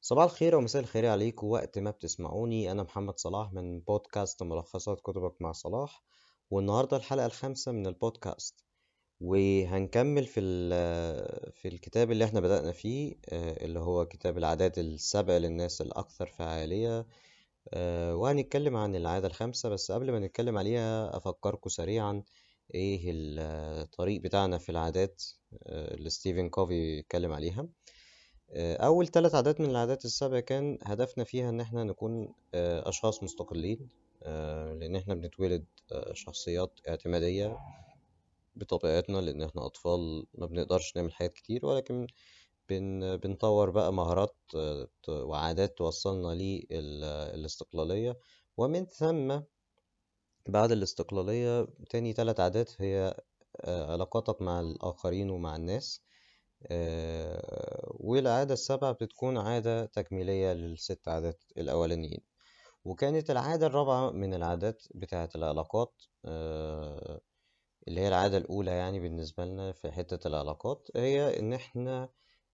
صباح الخير ومساء الخير عليكم وقت ما بتسمعوني أنا محمد صلاح من بودكاست ملخصات كتبك مع صلاح والنهاردة الحلقة الخامسة من البودكاست وهنكمل في في الكتاب اللي احنا بدأنا فيه آه، اللي هو كتاب العادات السبع للناس الأكثر فعالية آه، وهنتكلم عن العادة الخامسة بس قبل ما نتكلم عليها أفكركم سريعا ايه الطريق بتاعنا في العادات آه، اللي ستيفن كوفي اتكلم عليها آه، أول ثلاث عادات من العادات السبع كان هدفنا فيها إن احنا نكون آه، أشخاص مستقلين آه، لأن احنا بنتولد شخصيات اعتمادية بطبيعتنا لأن احنا أطفال ما بنقدرش نعمل حاجات كتير ولكن بن بنطور بقى مهارات وعادات توصلنا للاستقلالية ومن ثم بعد الاستقلالية تاني ثلاث عادات هي علاقاتك مع الآخرين ومع الناس آه، والعادة السابعة بتكون عادة تكميلية للست عادات الأولانيين وكانت العادة الرابعة من العادات بتاعة العلاقات آه، اللي هي العادة الأولى يعني بالنسبة لنا في حتة العلاقات هي إن إحنا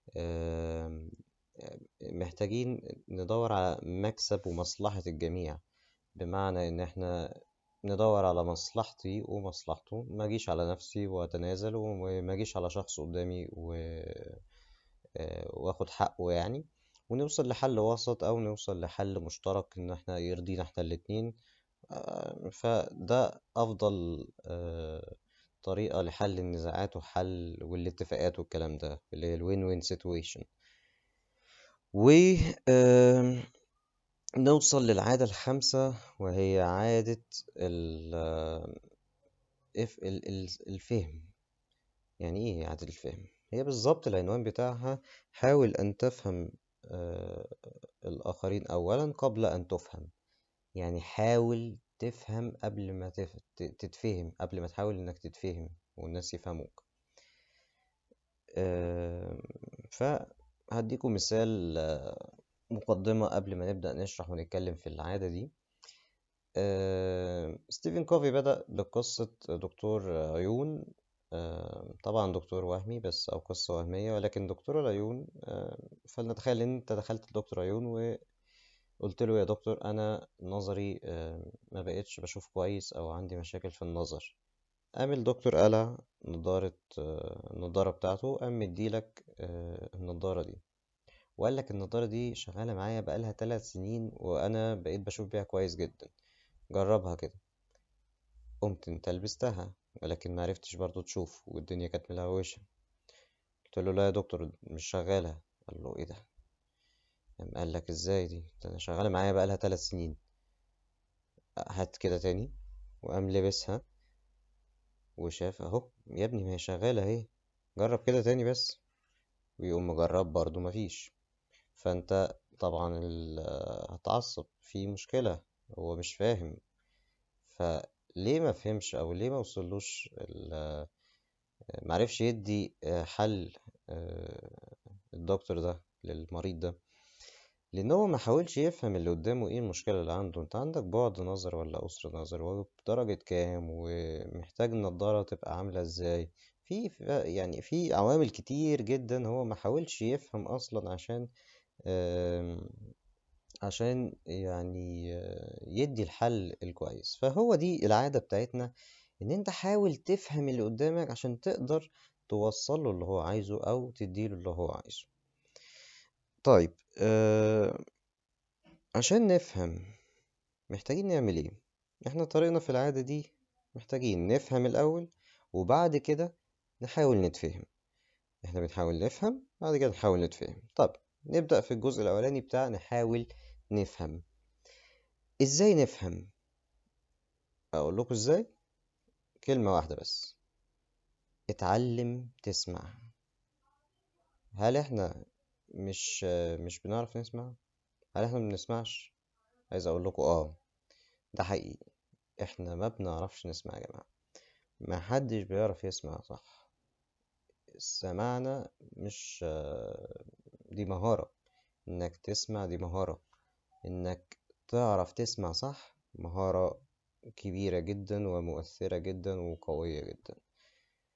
محتاجين ندور على مكسب ومصلحة الجميع بمعنى إن إحنا ندور على مصلحتي ومصلحته ما اجيش على نفسي واتنازل وما اجيش على شخص قدامي و... آه، واخد حقه يعني ونوصل لحل وسط او نوصل لحل مشترك ان احنا يرضينا احنا الاتنين آه، فده افضل آه، طريقة لحل النزاعات وحل والاتفاقات والكلام ده اللي هي الوين وين سيتويشن و نوصل للعادة الخامسة وهي عادة الفهم يعني ايه عادة الفهم هي بالظبط العنوان بتاعها حاول أن تفهم آه، الآخرين أولا قبل أن تفهم يعني حاول تفهم قبل ما تتفهم قبل ما تحاول إنك تتفهم والناس يفهموك فهديكم مثال آه، مقدمة قبل ما نبدأ نشرح ونتكلم في العادة دي آه، ستيفن كوفي بدأ بقصة دكتور عيون آه، طبعا دكتور وهمي بس أو قصة وهمية ولكن دكتور العيون آه، فلنتخيل إن أنت دخلت لدكتور عيون وقلت له يا دكتور أنا نظري ما بقتش بشوف كويس أو عندي مشاكل في النظر قام الدكتور قلع نضارة النضارة بتاعته قام مديلك النضارة دي وقال لك النضارة دي شغالة معايا بقالها تلات سنين وأنا بقيت بشوف بيها كويس جدا جربها كده قمت انت لبستها ولكن معرفتش برضو تشوف والدنيا كانت ملهوشة قلت له لا يا دكتور مش شغالة قال له ايه ده قال لك ازاي دي ده شغالة معايا بقالها تلات سنين هات كده تاني وقام لبسها وشاف اهو يا ابني ما هي شغالة اهي جرب كده تاني بس ويقوم مجرب برضو مفيش فانت طبعا هتعصب في مشكلة هو مش فاهم فليه ما فهمش او ليه ما وصلوش معرفش يدي حل آه، الدكتور ده للمريض ده لان هو ما حاولش يفهم اللي قدامه ايه المشكله اللي عنده انت عندك بعد نظر ولا قصر نظر وبدرجه كام ومحتاج النضاره تبقى عامله ازاي في يعني في عوامل كتير جدا هو ما حاولش يفهم اصلا عشان عشان يعني يدي الحل الكويس فهو دي العادة بتاعتنا ان انت حاول تفهم اللي قدامك عشان تقدر توصله اللي هو عايزه او تديله اللي هو عايزه طيب عشان نفهم محتاجين نعمل ايه احنا طريقنا في العادة دي محتاجين نفهم الاول وبعد كده نحاول نتفهم احنا بنحاول نفهم بعد كده نحاول نتفهم طب نبدأ في الجزء الأولاني بتاع نحاول نفهم إزاي نفهم أقول لكم إزاي كلمة واحدة بس اتعلم تسمع هل إحنا مش مش بنعرف نسمع هل إحنا بنسمعش عايز أقول لكم آه ده حقيقي إحنا ما بنعرفش نسمع يا جماعة ما حدش بيعرف يسمع صح سمعنا مش دي مهارة إنك تسمع دي مهارة إنك تعرف تسمع صح مهارة كبيرة جدا ومؤثرة جدا وقوية جدا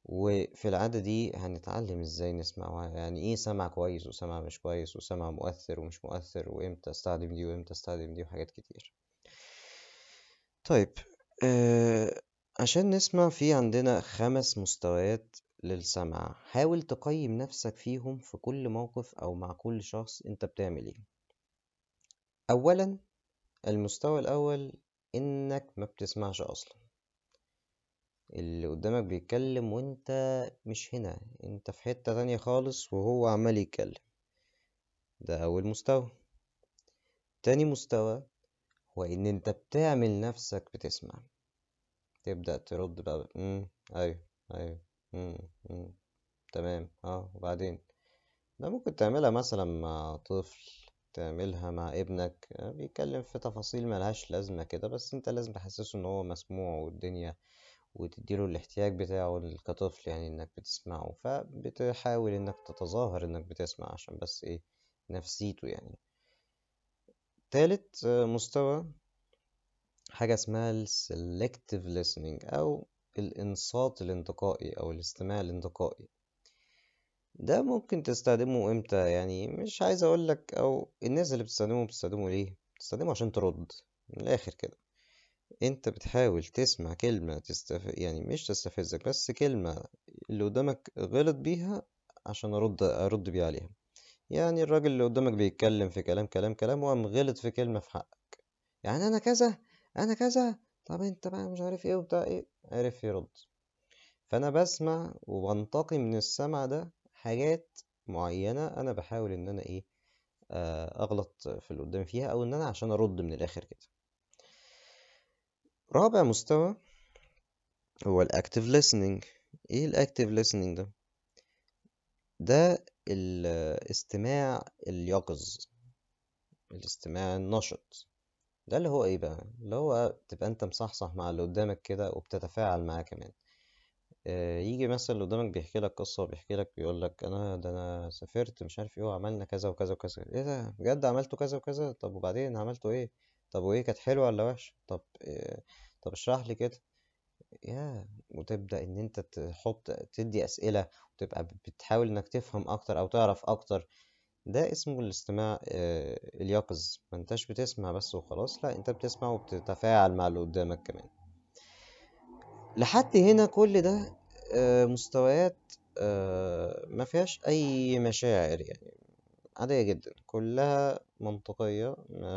وفي العادة دي هنتعلم ازاي نسمع يعني ايه سمع كويس وسمع مش كويس وسمع مؤثر ومش مؤثر وامتى استخدم دي وامتى استخدم دي وحاجات كتير طيب آه عشان نسمع في عندنا خمس مستويات للسمع حاول تقيم نفسك فيهم في كل موقف او مع كل شخص انت بتعمل ايه اولا المستوى الاول انك ما بتسمعش اصلا اللي قدامك بيتكلم وانت مش هنا انت في حتة تانية خالص وهو عمال يتكلم ده اول مستوى تاني مستوى هو ان انت بتعمل نفسك بتسمع تبدأ ترد بقى امم ايوه ايوه امم امم تمام اه وبعدين ده ممكن تعملها مثلا مع طفل تعملها مع ابنك بيتكلم في تفاصيل ملهاش لازمة كده بس انت لازم تحسسه ان هو مسموع والدنيا وتديله الاحتياج بتاعه كطفل يعني انك بتسمعه فبتحاول انك تتظاهر انك بتسمع عشان بس ايه نفسيته يعني تالت مستوى حاجة اسمها ال selective listening أو الإنصات الانتقائي أو الاستماع الانتقائي ده ممكن تستخدمه امتى يعني مش عايز اقولك او الناس اللي بتستخدمه بتستخدمه ليه بتستخدمه عشان ترد من الاخر كده انت بتحاول تسمع كلمة تستف... يعني مش تستفزك بس كلمة اللي قدامك غلط بيها عشان ارد ارد بيها عليها يعني الراجل اللي قدامك بيتكلم في كلام كلام كلام وقام غلط في كلمة في حقك يعني انا كذا انا كذا طب انت بقى مش عارف ايه وبتاع ايه عرف يرد فانا بسمع وبنتقي من السمع ده حاجات معينة انا بحاول ان انا ايه اغلط في اللي قدامي فيها او ان انا عشان ارد من الاخر كده رابع مستوى هو الاكتيف listening ايه الاكتيف listening ده ده الاستماع اليقظ الاستماع النشط ده اللي هو ايه بقى اللي هو تبقى انت مصحصح مع اللي قدامك كده وبتتفاعل معاه كمان آه يجي مثلا اللي قدامك بيحكي لك قصة بيحكي لك بيقول لك انا ده انا سافرت مش عارف ايه وعملنا كذا وكذا وكذا ايه ده بجد عملتوا كذا وكذا طب وبعدين عملتوا ايه طب وايه كانت حلوة ولا وحشة طب إيه طب اشرح لي كده يا وتبدأ ان انت تحط تدي اسئلة وتبقى بتحاول انك تفهم اكتر او تعرف اكتر ده اسمه الاستماع اليقظ ما انتش بتسمع بس وخلاص لا انت بتسمع وبتتفاعل مع اللي قدامك كمان لحد هنا كل ده مستويات ما فيهاش اي مشاعر يعني عادية جدا كلها منطقية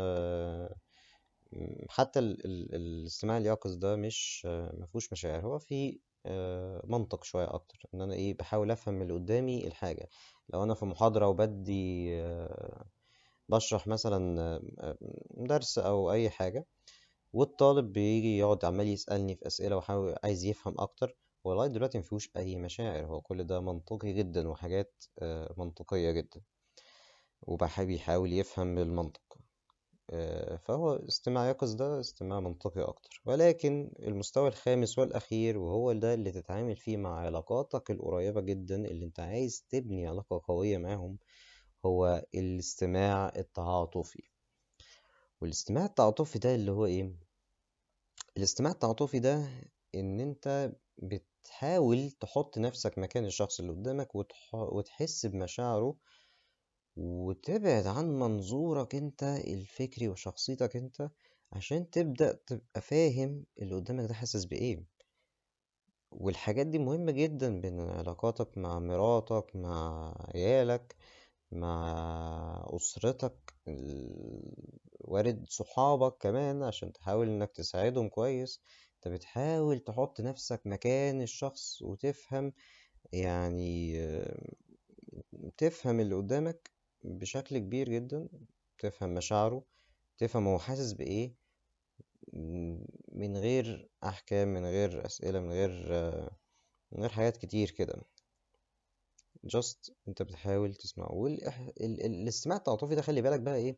حتى ال ال الاستماع اليقظ ده مش مفهوش مشاعر هو في منطق شوية أكتر إن أنا إيه بحاول أفهم من اللي قدامي الحاجة لو أنا في محاضرة وبدي بشرح مثلا درس أو أي حاجة والطالب بيجي يقعد عمال يسألني في أسئلة وحاول عايز يفهم أكتر هو لغاية دلوقتي مفيهوش أي مشاعر هو كل ده منطقي جدا وحاجات منطقية جدا وبحاول يحاول يفهم بالمنطق فهو استماع يقظ ده استماع منطقي أكتر ولكن المستوى الخامس والأخير وهو ده اللي تتعامل فيه مع علاقاتك القريبة جدا اللي انت عايز تبني علاقة قوية معاهم هو الاستماع التعاطفي والاستماع التعاطفي ده اللي هو ايه الاستماع التعاطفي ده ان انت بتحاول تحط نفسك مكان الشخص اللي قدامك وتح... وتحس بمشاعره وتبعد عن منظورك انت الفكري وشخصيتك انت عشان تبدأ تبقى فاهم اللي قدامك ده حاسس بإيه والحاجات دي مهمة جدا بين علاقاتك مع مراتك مع عيالك مع أسرتك وارد صحابك كمان عشان تحاول انك تساعدهم كويس انت بتحاول تحط نفسك مكان الشخص وتفهم يعني تفهم اللي قدامك بشكل كبير جدا تفهم مشاعره تفهم هو حاسس بإيه من غير أحكام من غير أسئلة من غير من غير حاجات كتير كده just انت بتحاول تسمع والاستماع التعاطفي ده خلي بالك بقى ايه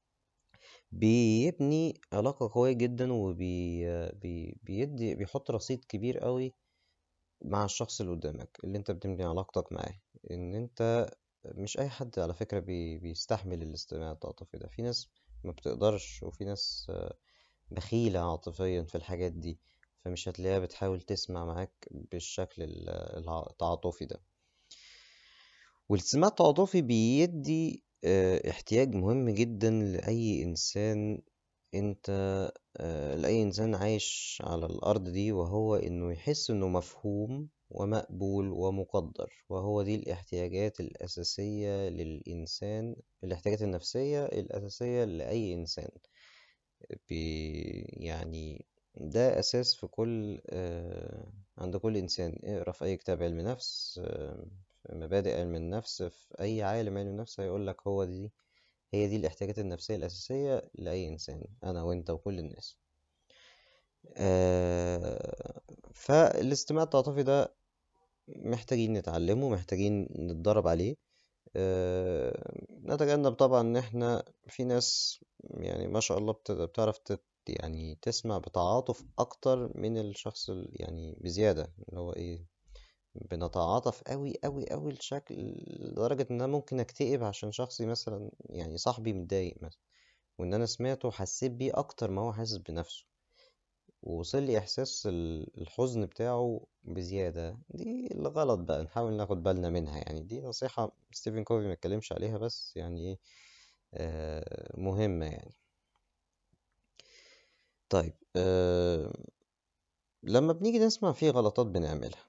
بيبني علاقة قوية جدا وبي بي بيدي بيحط رصيد كبير قوي مع الشخص اللي قدامك اللي انت بتبني علاقتك معاه ان انت مش اي حد على فكرة بي بيستحمل الاستماع التعاطفي ده في ناس ما بتقدرش وفي ناس بخيلة عاطفيا في الحاجات دي فمش هتلاقيها بتحاول تسمع معاك بالشكل التعاطفي ده والاستماع التعاطفي بيدي آه، احتياج مهم جدا لأي إنسان انت آه، لأي إنسان عايش على الأرض دي وهو إنه يحس إنه مفهوم ومقبول ومقدر وهو دي الاحتياجات الأساسية للإنسان الاحتياجات النفسية الأساسية لأي إنسان يعني ده أساس في كل آه، عند كل إنسان اقرأ في أي كتاب علم نفس آه، في مبادئ علم النفس في أي عالم علم نفس هيقولك هو دي هي دي الاحتياجات النفسية الأساسية لأي إنسان أنا وأنت وكل الناس آه، فالاستماع التعاطفي ده محتاجين نتعلمه محتاجين نتدرب عليه آه، نتجنب طبعا ان احنا في ناس يعني ما شاء الله بتعرف تت يعني تسمع بتعاطف اكتر من الشخص يعني بزيادة اللي هو ايه بنتعاطف قوي قوي قوي لشكل لدرجة ان انا ممكن اكتئب عشان شخصي مثلا يعني صاحبي متضايق مثلا وان انا سمعته وحسيت بيه اكتر ما هو حاسس بنفسه ووصل لي احساس الحزن بتاعه بزيادة دي الغلط بقى نحاول ناخد بالنا منها يعني دي نصيحة ستيفن كوفي ما اتكلمش عليها بس يعني ايه آه مهمة يعني طيب آه لما بنيجي نسمع في غلطات بنعملها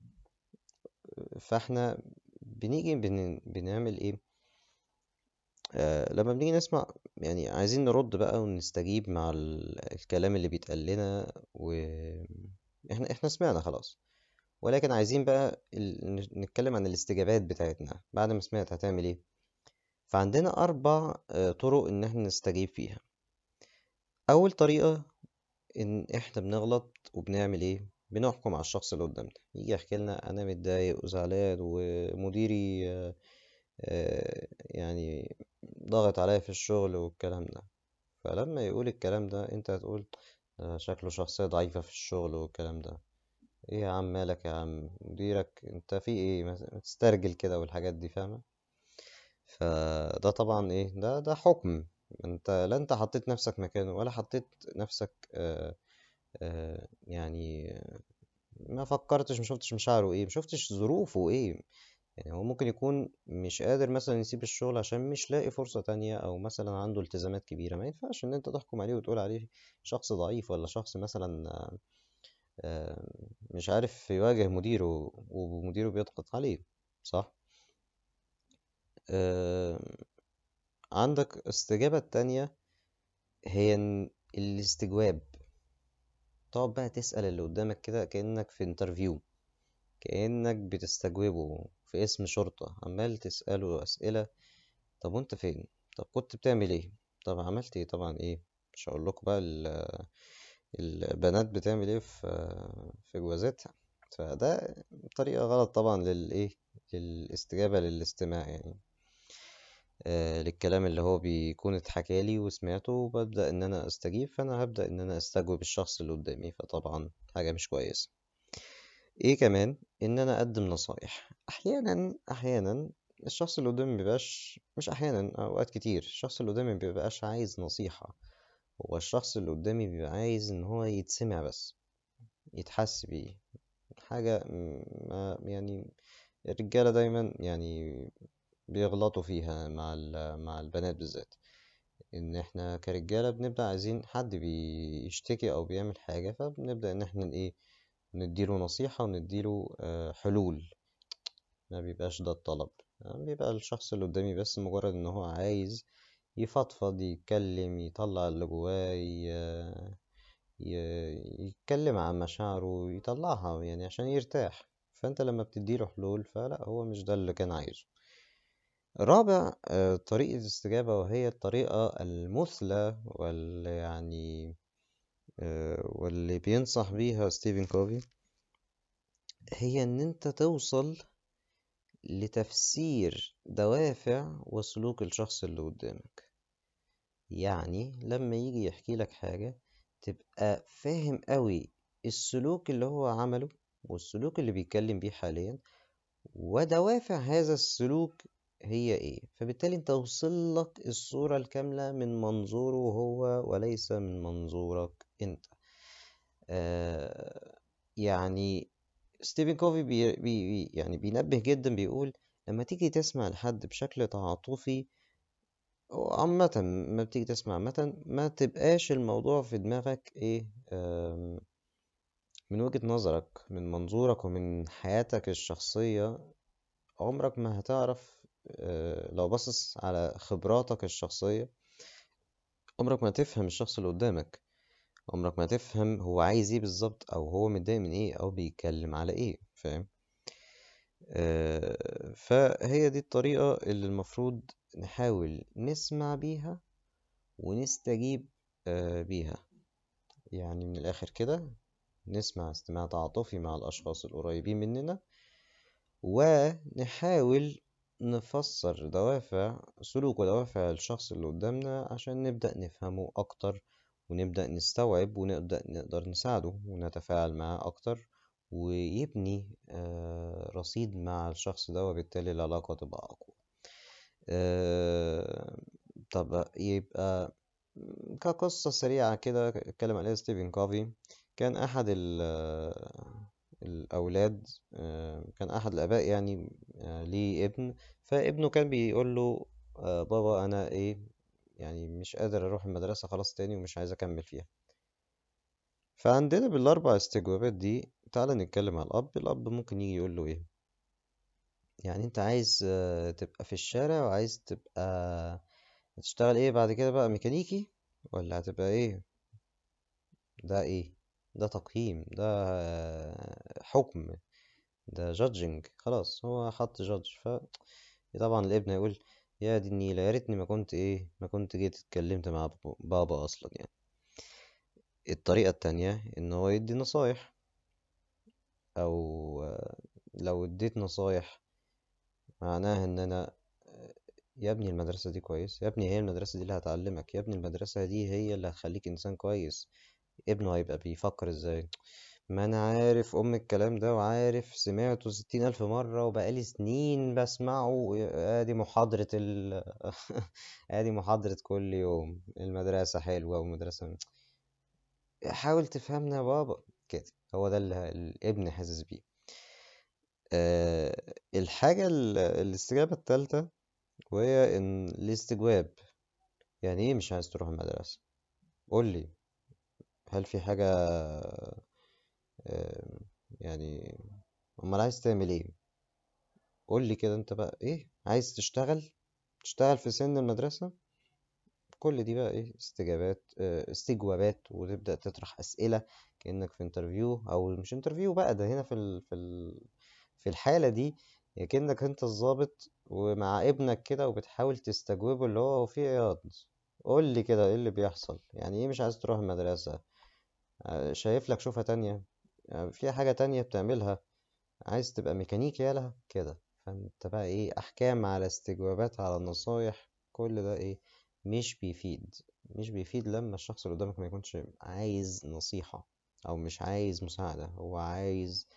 فاحنا بنيجي بن... بنعمل ايه آه لما بنيجي نسمع يعني عايزين نرد بقى ونستجيب مع ال... الكلام اللي بيتقال لنا و احنا احنا سمعنا خلاص ولكن عايزين بقى ال... نتكلم عن الاستجابات بتاعتنا بعد ما سمعت هتعمل ايه فعندنا اربع آه طرق ان احنا نستجيب فيها اول طريقة ان احنا بنغلط وبنعمل ايه بنحكم على الشخص اللي قدامنا يجي يحكي لنا انا متضايق وزعلان ومديري آه، آه، يعني ضغط عليا في الشغل والكلام ده فلما يقول الكلام ده انت هتقول شكله شخصية ضعيفة في الشغل والكلام ده ايه يا عم مالك يا عم مديرك انت في ايه مثلا تسترجل كده والحاجات دي فاهمة فده طبعا ايه ده ده حكم انت لا انت حطيت نفسك مكانه ولا حطيت نفسك آه آه يعني ما فكرتش ما شفتش مشاعره ايه ما شفتش ظروفه ايه يعني هو ممكن يكون مش قادر مثلا يسيب الشغل عشان مش لاقي فرصة تانية او مثلا عنده التزامات كبيرة ما ينفعش ان انت تحكم عليه وتقول عليه شخص ضعيف ولا شخص مثلا آه، مش عارف يواجه مديره ومديره بيضغط عليه صح آه، عندك استجابة تانية هي الاستجواب تقعد بقى تسأل اللي قدامك كده كأنك في انترفيو كأنك بتستجوبه في اسم شرطة عمال تسأله أسئلة طب وانت فين طب كنت بتعمل ايه طب عملت ايه طبعا ايه مش هقول لكم بقى البنات بتعمل ايه في في جوازاتها فده طريقة غلط طبعا للايه للاستجابة للاستماع يعني آه، للكلام اللي هو بيكون اتحكالي وسمعته وببدأ إن أنا أستجيب فأنا هبدأ إن أنا أستجوب الشخص اللي قدامي فطبعا حاجة مش كويسة إيه كمان إن أنا أقدم نصايح أحيانا أحيانا الشخص اللي قدامي مبيبقاش مش أحيانا أوقات كتير الشخص اللي قدامي مبيبقاش عايز نصيحة هو الشخص اللي قدامي بيبقى عايز إن هو يتسمع بس يتحس بيه حاجة ما يعني الرجالة دايما يعني بيغلطوا فيها مع مع البنات بالذات ان احنا كرجاله بنبدا عايزين حد بيشتكي او بيعمل حاجه فبنبدا ان احنا ايه نديله نصيحه ونديله آه، حلول ما بيبقاش ده الطلب يعني بيبقى الشخص اللي قدامي بس مجرد ان هو عايز يفضفض يتكلم يطلع اللي جواه يتكلم عن مشاعره يطلعها يعني عشان يرتاح فانت لما بتديله حلول فلا هو مش ده اللي كان عايزه رابع آه، طريقة استجابة وهي الطريقة المثلى واللي يعني آه، واللي بينصح بيها ستيفن كوفي هي ان انت توصل لتفسير دوافع وسلوك الشخص اللي قدامك يعني لما يجي يحكي لك حاجة تبقى فاهم قوي السلوك اللي هو عمله والسلوك اللي بيتكلم بيه حاليا ودوافع هذا السلوك هي ايه فبالتالي انت توصل لك الصورة الكاملة من منظوره هو وليس من منظورك انت آه يعني ستيفن كوفي بي بي يعني بينبه جدا بيقول لما تيجي تسمع لحد بشكل تعاطفي عامة ما بتيجي تسمع عامة ما تبقاش الموضوع في دماغك ايه من وجهة نظرك من منظورك ومن حياتك الشخصية عمرك ما هتعرف آه، لو بصص على خبراتك الشخصية عمرك ما تفهم الشخص اللي قدامك عمرك ما تفهم هو عايز ايه بالظبط او هو متضايق من ايه او بيتكلم على ايه فاهم آه، فهي دي الطريقة اللي المفروض نحاول نسمع بيها ونستجيب آه، بيها يعني من الآخر كده نسمع استماع تعاطفي مع الأشخاص القريبين مننا ونحاول نفسر دوافع سلوك ودوافع الشخص اللي قدامنا عشان نبدأ نفهمه أكتر ونبدأ نستوعب ونبدأ نقدر نساعده ونتفاعل معاه أكتر ويبني آه، رصيد مع الشخص ده وبالتالي العلاقة تبقى أقوى آه، طب يبقى كقصة سريعة كده اتكلم عليها ستيفن كوفي كان أحد الأولاد آه، كان أحد الآباء يعني ليه ابن فابنه كان بيقول له بابا أنا إيه يعني مش قادر أروح المدرسة خلاص تاني ومش عايز أكمل فيها فعندنا بالأربع استجوابات دي تعالى نتكلم على الأب الأب ممكن يجي يقول له إيه يعني أنت عايز آه، تبقى في الشارع وعايز تبقى هتشتغل إيه بعد كده بقى ميكانيكي ولا هتبقى إيه ده إيه ده تقييم ده آه، حكم ده جادجنج خلاص هو حط جادج ف طبعا الابن هيقول يا دي النيلة يا ريتني ما كنت ايه ما كنت جيت اتكلمت مع بابا اصلا يعني الطريقة التانية ان هو يدي نصايح او لو اديت نصايح معناها ان انا يا ابني المدرسة دي كويس يا ابني هي المدرسة دي اللي هتعلمك يا ابني المدرسة دي هي اللي هتخليك انسان كويس ابنه هيبقى بيفكر ازاي ما انا عارف ام الكلام ده وعارف سمعته ستين الف مرة وبقالي سنين بسمعه ادي محاضرة ال ادي محاضرة كل يوم المدرسة حلوة والمدرسة حاول تفهمنا يا بابا كده هو ده اللي الابن حاسس بيه أه الحاجة الاستجابة التالتة وهي ان الاستجواب يعني ايه مش عايز تروح المدرسة قول لي هل في حاجة أه يعني امال عايز تعمل ايه قول لي كده انت بقى ايه عايز تشتغل تشتغل في سن المدرسة كل دي بقى ايه استجابات اه استجوابات وتبدأ تطرح أسئلة كأنك في انترفيو أو مش انترفيو بقى ده هنا في ال في ال في الحالة دي كأنك انت الظابط ومع ابنك كده وبتحاول تستجوبه اللي هو في ايه قول لي كده ايه اللي بيحصل يعني ايه مش عايز تروح المدرسة اه شايف لك شوفة تانية اه في حاجة تانية بتعملها عايز تبقى ميكانيكي يالا كده فانت بقى ايه احكام على استجوابات على نصايح كل ده ايه مش بيفيد مش بيفيد لما الشخص اللي قدامك ما يكونش عايز نصيحة او مش عايز مساعدة هو عايز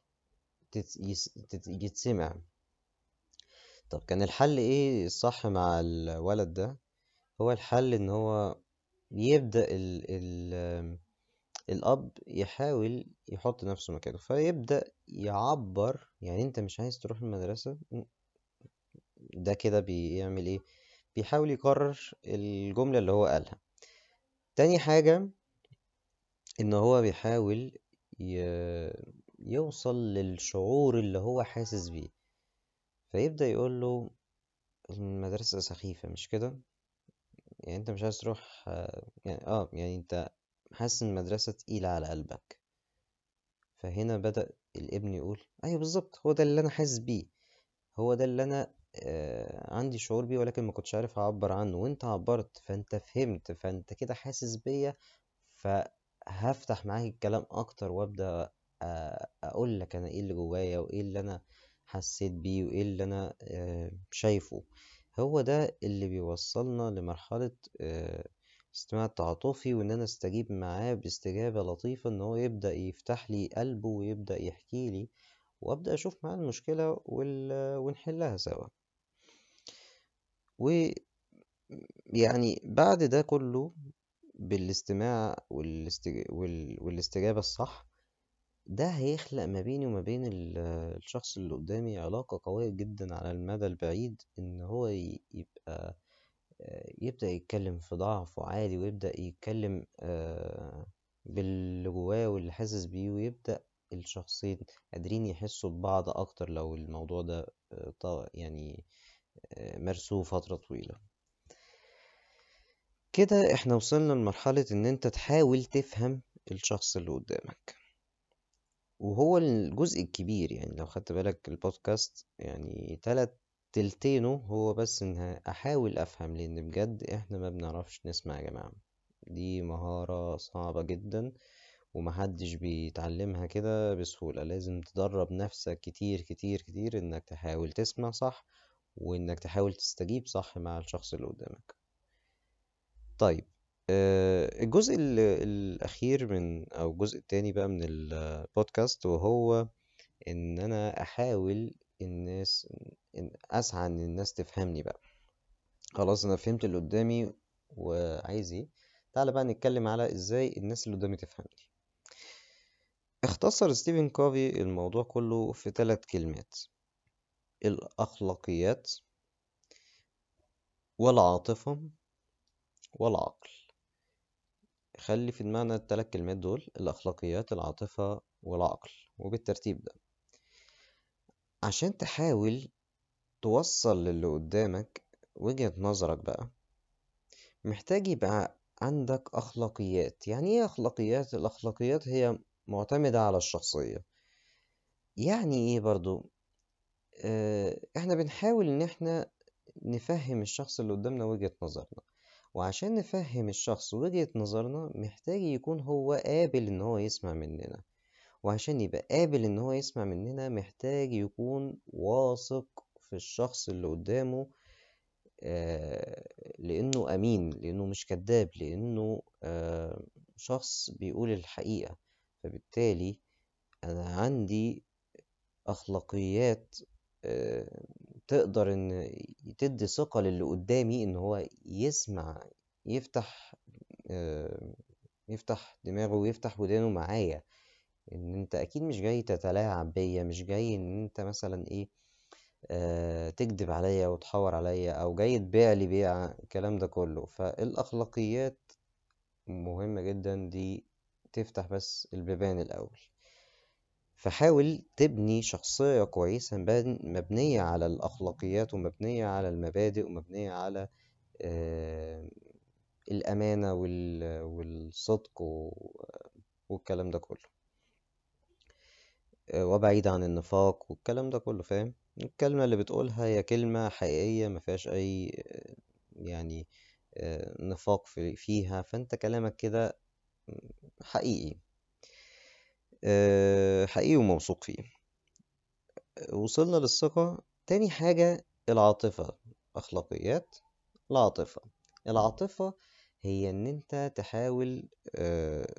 يتسمع طب كان الحل ايه الصح مع الولد ده هو الحل ان هو يبدأ ال ال الأب يحاول يحط نفسه مكانه فيبدأ يعبر يعني انت مش عايز تروح المدرسة ده كده بيعمل ايه بيحاول يكرر الجملة اللي هو قالها تاني حاجة ان هو بيحاول يوصل للشعور اللي هو حاسس بيه فيبدأ يقول له المدرسة سخيفة مش كده يعني انت مش عايز تروح يعني اه يعني انت حاسس ان المدرسة تقيلة على قلبك فهنا بدأ الابن يقول ايوه بالظبط هو ده اللي انا حاسس بيه هو ده اللي انا آه عندي شعور بيه ولكن ما كنتش عارف اعبر عنه وانت عبرت فانت فهمت فانت كده حاسس بيا فهفتح معاك الكلام اكتر وابدا آه اقول لك انا ايه اللي جوايا وايه اللي انا حسيت بيه وايه اللي انا آه شايفه هو ده اللي بيوصلنا لمرحلة آه استماع التعاطفي وان انا استجيب معاه باستجابة لطيفة ان هو يبدأ يفتح لي قلبه ويبدأ يحكي لي وابدأ اشوف معاه المشكلة ونحلها سوا و يعني بعد ده كله بالاستماع والاستج... وال... والاستجابة الصح ده هيخلق ما بيني وما بين الشخص اللي قدامي علاقة قوية جدا على المدى البعيد إن هو يبقى يبدأ يتكلم في ضعفه عادي ويبدأ يتكلم باللي جواه واللي حاسس بيه ويبدأ الشخصين قادرين يحسوا ببعض أكتر لو الموضوع ده يعني مارسوه فترة طويلة كده احنا وصلنا لمرحلة ان انت تحاول تفهم الشخص اللي قدامك وهو الجزء الكبير يعني لو خدت بالك البودكاست يعني تلات تلتينه هو بس ان احاول افهم لان بجد احنا ما بنعرفش نسمع يا جماعة دي مهارة صعبة جدا ومحدش بيتعلمها كده بسهولة لازم تدرب نفسك كتير كتير كتير انك تحاول تسمع صح وانك تحاول تستجيب صح مع الشخص اللي قدامك طيب آه، الجزء الأخير من أو الجزء التاني بقى من البودكاست وهو إن أنا أحاول الناس إن أسعى إن الناس تفهمني بقى خلاص أنا فهمت اللي قدامي وعايز إيه تعالى بقى نتكلم على إزاي الناس اللي قدامي تفهمني اختصر ستيفن كوفي الموضوع كله في ثلاث كلمات الأخلاقيات والعاطفة والعقل خلي في دماغنا التلات كلمات دول الأخلاقيات العاطفة والعقل وبالترتيب ده عشان تحاول توصل للي قدامك وجهة نظرك بقى محتاج يبقى عندك أخلاقيات يعني إيه أخلاقيات؟ الأخلاقيات هي معتمدة على الشخصية يعني إيه برضو؟ آه إحنا بنحاول إن إحنا نفهم الشخص اللي قدامنا وجهة نظرنا وعشان نفهم الشخص وجهة نظرنا محتاج يكون هو قابل إن هو يسمع مننا وعشان يبقى قابل إن هو يسمع مننا محتاج يكون واثق في الشخص اللي قدامه آه لأنه أمين لأنه مش كذاب لأنه آه شخص بيقول الحقيقة فبالتالي أنا عندي أخلاقيات آه تقدر ان تدي ثقة للي قدامي ان هو يسمع يفتح آه، يفتح دماغه ويفتح ودانه معايا ان انت اكيد مش جاي تتلاعب بيا مش جاي ان انت مثلا ايه آه تكذب عليا وتحور عليا او جاي تبيع لي بيع الكلام ده كله فالاخلاقيات مهمة جدا دي تفتح بس البيبان الاول فحاول تبني شخصية كويسة مبنية على الأخلاقيات ومبنية على المبادئ ومبنية على آه، الأمانة والصدق والكلام ده كله آه، وبعيد عن النفاق والكلام ده كله فاهم الكلمة اللي بتقولها هي كلمة حقيقية مفيهاش أي آه، يعني نفاق فيها فأنت كلامك كده حقيقي آه، حقيقي وموثوق فيه وصلنا للثقة تاني حاجة العاطفة أخلاقيات العاطفة العاطفة هي إن أنت تحاول آه،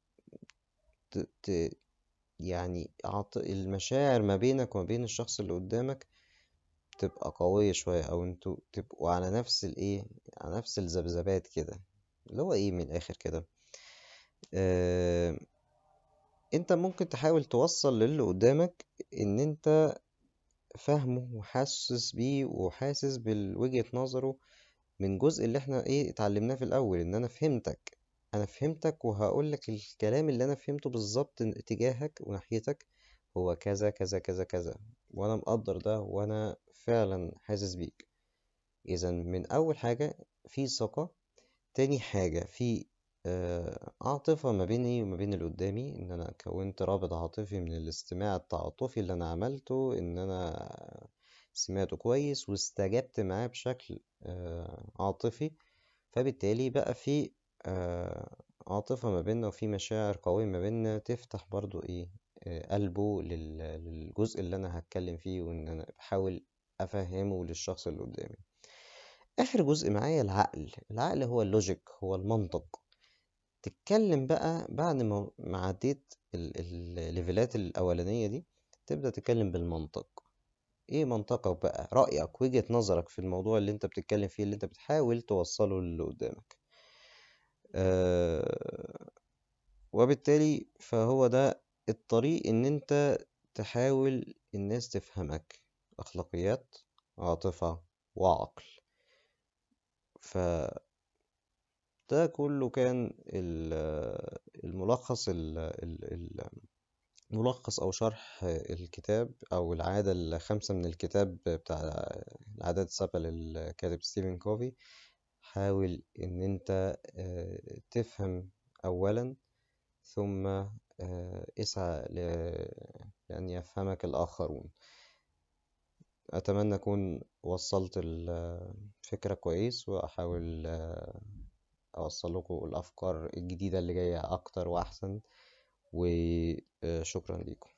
ت... يعني المشاعر ما بينك وما بين الشخص اللي قدامك تبقى قوية شوية أو انتوا تبقوا على نفس الإيه على نفس الذبذبات كده اللي هو إيه من الآخر كده آه انت ممكن تحاول توصل للي قدامك ان انت فاهمه وحاسس بيه وحاسس بالوجهة نظره من جزء اللي احنا ايه اتعلمناه في الاول ان انا فهمتك انا فهمتك وهقولك الكلام اللي انا فهمته بالظبط تجاهك وناحيتك هو كذا كذا كذا كذا وانا مقدر ده وانا فعلا حاسس بيك اذا من اول حاجة في ثقة تاني حاجة في آه، عاطفة ما بيني وما بين اللي قدامي ان انا كونت رابط عاطفي من الاستماع التعاطفي اللي انا عملته ان انا سمعته كويس واستجبت معاه بشكل آه، عاطفي فبالتالي بقى في آه، عاطفة ما بيننا وفي مشاعر قوية ما بيننا تفتح برضو ايه قلبه للجزء اللي انا هتكلم فيه وان انا بحاول افهمه للشخص اللي قدامي اخر جزء معايا العقل العقل هو اللوجيك هو المنطق تتكلم بقى بعد ما عديت الليفلات الأولانية دي تبدأ تتكلم بالمنطق ايه منطقك بقى رأيك وجهة نظرك في الموضوع اللي انت بتتكلم فيه اللي انت بتحاول توصله للي قدامك آه، وبالتالي فهو ده الطريق ان انت تحاول الناس تفهمك اخلاقيات عاطفة وعقل فده كله كان ال- الملخص ال- ال- ال- ملخص أو شرح الكتاب أو العادة الخامسة من الكتاب بتاع العادات السبعة للكاتب ستيفن كوفي حاول إن أنت آه، تفهم أولا ثم آه، اسعى ل- لأن يفهمك الآخرون أتمنى أكون وصلت الفكرة كويس وأحاول آه، أوصل لكم الأفكار الجديدة اللي جاية أكتر وأحسن وشكرا لكم